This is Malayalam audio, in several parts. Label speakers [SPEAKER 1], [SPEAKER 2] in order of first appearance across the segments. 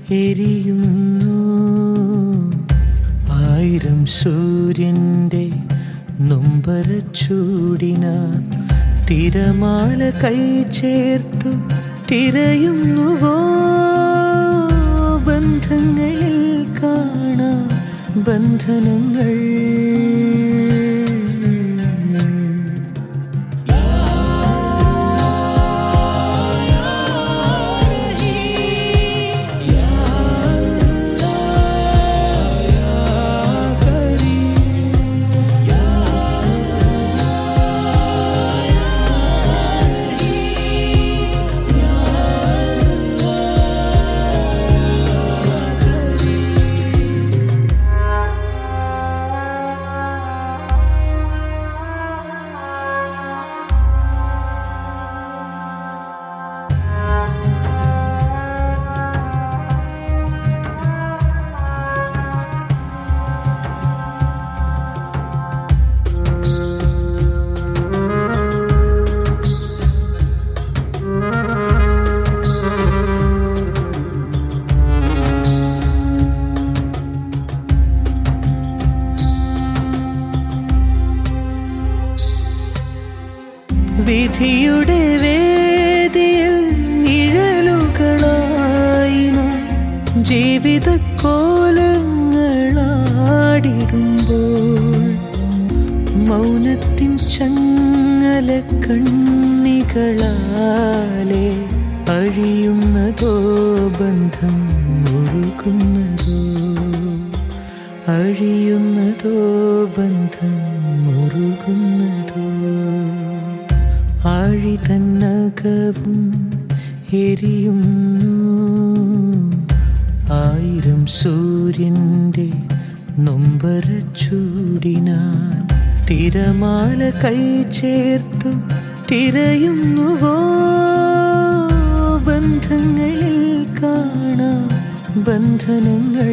[SPEAKER 1] എരിയുന്നു ആയിരം സൂര്യന്റെ നൊമ്പരച്ചൂടിനാൽ തിരമാല കൈ ചേർത്തു തിരയുന്നുവോ ബന്ധങ്ങളിൽ കാണാ ബന്ധനങ്ങൾ വിധിയുടെ വേദിയിൽ നിഴലുകളായി നാം ജീവിത കോലങ്ങളാടിടുമ്പോൾ മൗനത്തിൻ ചങ്ങല കണ്ണികളാലെ അഴിയുന്നതോ ബന്ധം മുറുകുന്നതോ അഴിയുന്നതോ ബന്ധം മുറുകുന്നതോ ആഴി തന്നകവും എരിയുന്നു ആയിരം സൂര്യന്റെ നൊമ്പരച്ചൂടിനാൽ തിരമാല കൈ ചേർത്തു തിരയുന്നുവോ ബന്ധങ്ങളിൽ കാണാ ബന്ധനങ്ങൾ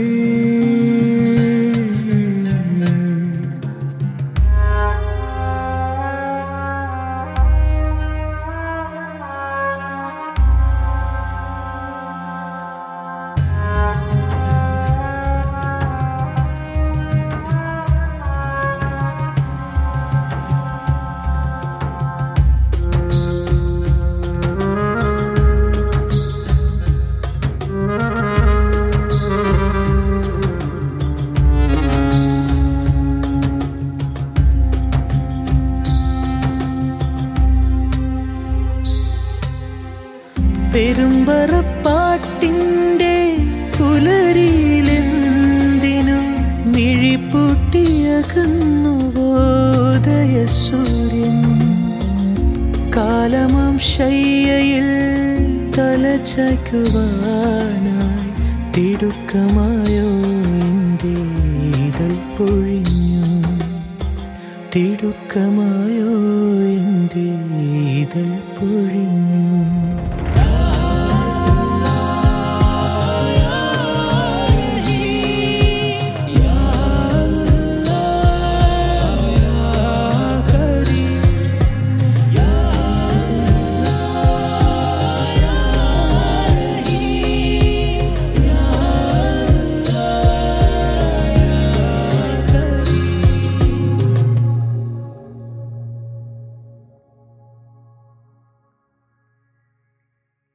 [SPEAKER 1] പെരുമ്പറപ്പാട്ടിൻ്റെ പുലരിയിലെന്തിനു മിഴിപ്പൂട്ടിയകന്നുവോദയസൂര്യൻ കാലമാം ശയ്യയിൽ തലചയ്ക്കുവാനായി